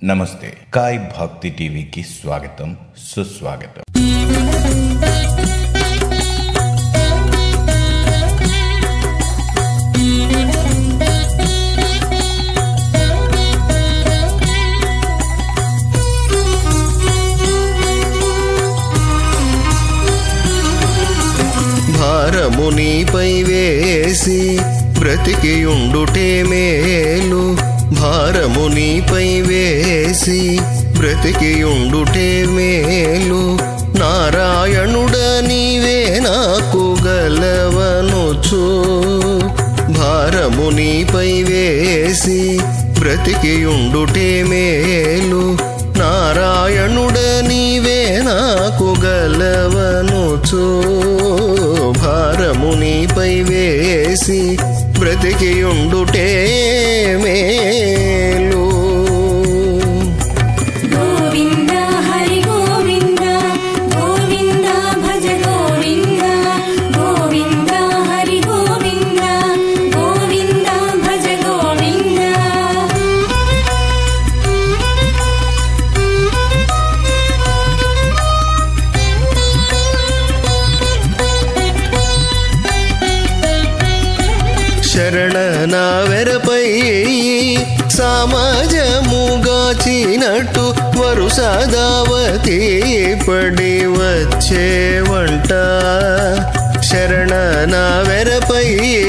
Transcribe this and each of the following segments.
నమస్తే కాయ్ భక్తి టీవీకి స్వాగతం సుస్వాగతం భారము నీపై వేసి బ్రతికియుండుటే మేలు భారము నీపై వేసి బ్రతికియుండుటే మేలు నారాయణుడ నీవే నాకు గలవనుచు భారము నీపై వేసి బ్రతికియుండుటే మేలు నారాయణుడ నీవే నాకు గలవనుచు భారము నీపై వేసి బ్రతికియుండుటే మేలు గోవింద హరి గోవింద గోవింద భజ గోవింద గోవింద హరి గోవింద గోవింద భజ గోవింద శరణ వెరపై సమాజముగాచినట్టు వరుసదావతి పడి వచ్చే వంట శరణ వెరపై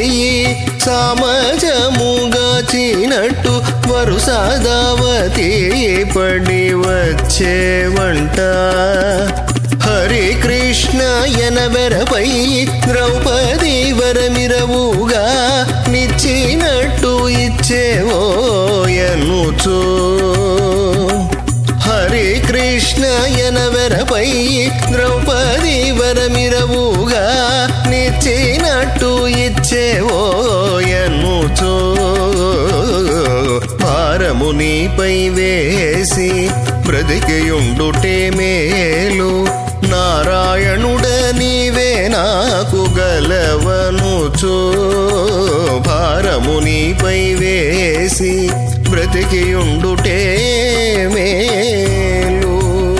సమాజముగాచినట్టు వరుసదావతి పడి వచ్చే వంట హరి కృష్ణ ఎనబెరపై ద్రౌపది వరమిరవుగా నిచ్చినట్టు ఇచ్చేవో ఎనుచు హరి కృష్ణ ఎనబెరపై ద్రౌపది వరమిరవుగా నిచ్చినట్టు ఇచ్చేవో ఎనుచు భారము నీపై వేసి బ్రతికియుండుటే మేలు నారాయణుడ నీవే నాకు గలవనుచు భారము నీపై వేసి బ్రతికియుండుటే మేలు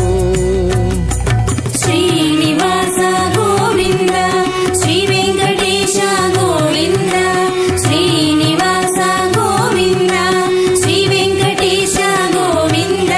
శ్రీనివాస గోవింద శ్రీ వెంకటేశ గోవింద శ్రీనివాస గోవింద శ్రీ వెంకటేశ గోవింద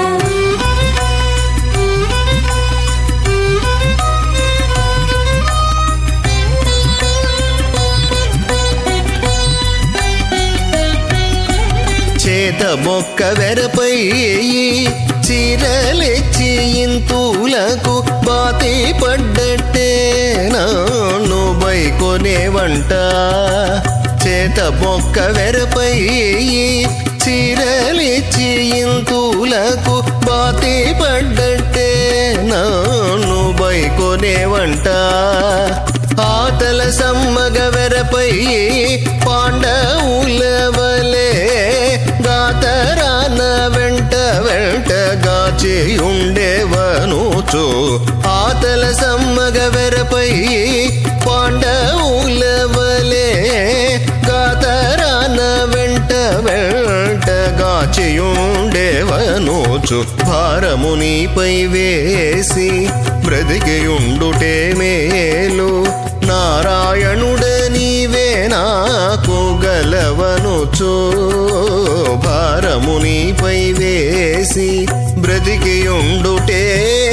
చేత మొక్క వెరపై చీరలెచ్చి ఇంతులకు బాతి పడ్డట్టే నాను బైకొనే వంట చేత మొక్క వెరపై చీరలిచ్చి ఇంతులకు బాతి పడ్డట్టే నాను బైకొనే వంట ఆతల సమ్మగ వెరపై పాండవుల వలే గాతరాన వెంట వెంట గాచి ఉండేవనుచు ఆతల సమ్మగ వెరపై పాండవుల వలే గాతరాన వెంట వెంట గాచి ఉండేవనుచు భారము నీపై వేసి బ్రతికియుండుటే మేలు నారాయణుడ నీవే నాకు గలవనుచు భారము నీపై వేసి బ్రతికియుండుటే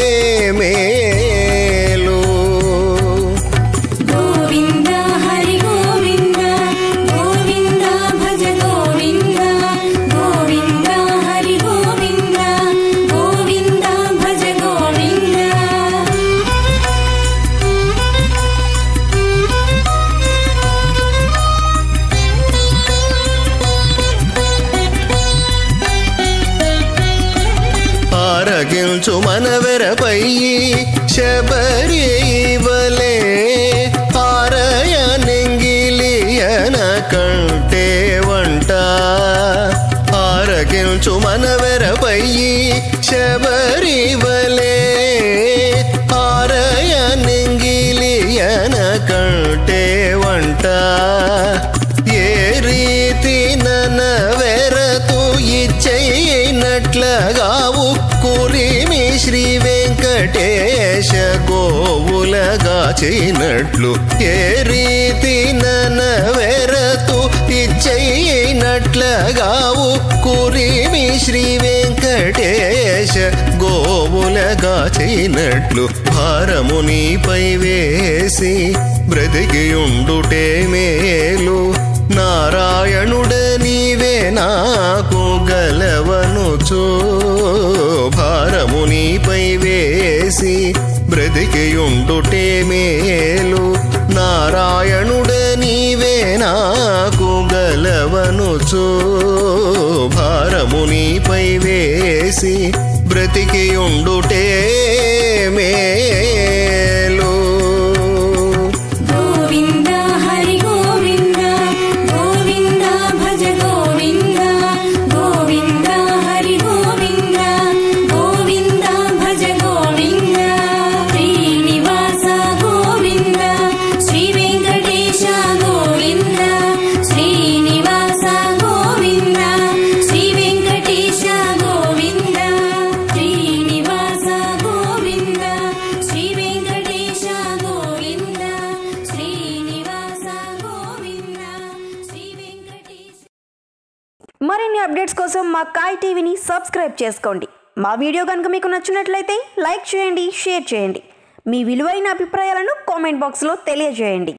మేలు గోవింద హరి గోవింద గోవింద భజ గోవింద గోవింద హరి గోవింద గోవింద భజ గోవింద ఆరగించు మనవెరపై శబరి వలే ఆరయ నెంగిలియన కంటే వంట ఆరగించు మనవెరపై శబరి వలే ఆరయ నెంగిలియన కంటే వంట ఏ రీతి నన వెరతు ఇచ్చైన అయినట్లగా ఉక్కురిమి శ్రీ వెంకటేశ గోవులగాచినట్లు ఏ రీతి ననవెరతు ఇచ్చయినట్లగా ఉక్కురిమి శ్రీ వెంకటేశ గోవులగాచినట్లు భారము నీపై వేసి బ్రతికియుండుటే మేలు నారాయణుడ నీవే నాకు గలవనుచో భారము నీపై వేసి బ్రతికియుండుటే మేలు నారాయణుడ నీవే నాకు గలవనుచో భారము నీపై వేసి బ్రతికియుండుటే మేలు గోవింద హరి గోవింద గోవింద భజ గోవింద గోవింద హరి గోవింద గోవింద భజ గోవింద శ్రీనివాస గోవింద శ్రీ వెంకటేశ గోవింద శ్రీనివాస గోవింద శ్రీ వెంకటేశ గోవింద శ్రీనివాస గోవింద శ్రీ వెంకటేశ గోవింద శ్రీనివాస గోవింద శ్రీ వెంకటేశ మరిన్ని అప్డేట్స్ కోసం మా కాయ్ టీవీని సబ్స్క్రైబ్ చేసుకోండి మా వీడియో కనుక మీకు నచ్చినట్లయితే లైక్ చేయండి షేర్ చేయండి మీ విలువైన అభిప్రాయాలను కామెంట్ బాక్స్లో తెలియజేయండి